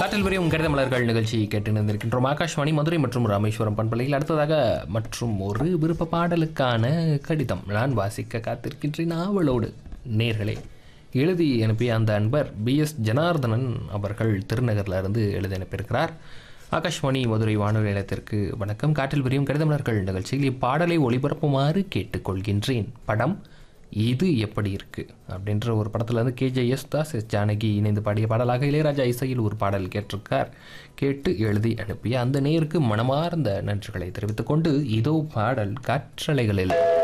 காற்றில் வரையும் கடித மலர்கள் நிகழ்ச்சி கேட்டு நின்றிருக்கின்றோம் ஆகாஷ்வாணி மதுரை மற்றும் ராமேஸ்வரம் பண்பலையில் அடுத்ததாக மற்றும் ஒரு விருப்ப பாடலுக்கான கடிதம் நான் வாசிக்க காத்திருக்கின்றேன் ஆவலோடு நேர்களே எழுதி அனுப்பிய அந்த அன்பர் பி எஸ் ஜனார்தனன் அவர்கள் திருநகர்ல இருந்து எழுதி அனுப்பியிருக்கிறார் ஆகாஷ்வாணி மதுரை வானொலி நிலையத்திற்கு வணக்கம் காற்றில் விரியும் கடிதமலர்கள் நிகழ்ச்சியில் இப்பாடலை ஒளிபரப்புமாறு கேட்டுக்கொள்கின்றேன் படம் இது எப்படி இருக்கு அப்படின்ற ஒரு படத்துல இருந்து KJ Yesudas S Janaki இணைந்து பாடிய பாடலாக இளையராஜா இசையில் ஒரு பாடல் கேட்டிருக்கார் கேட்டு எழுதி அனுப்பிய அந்த நேருக்கு மனமார்ந்த நன்றிகளை தெரிவித்துக் கொண்டு இதோ பாடல் காற்றலைகளில்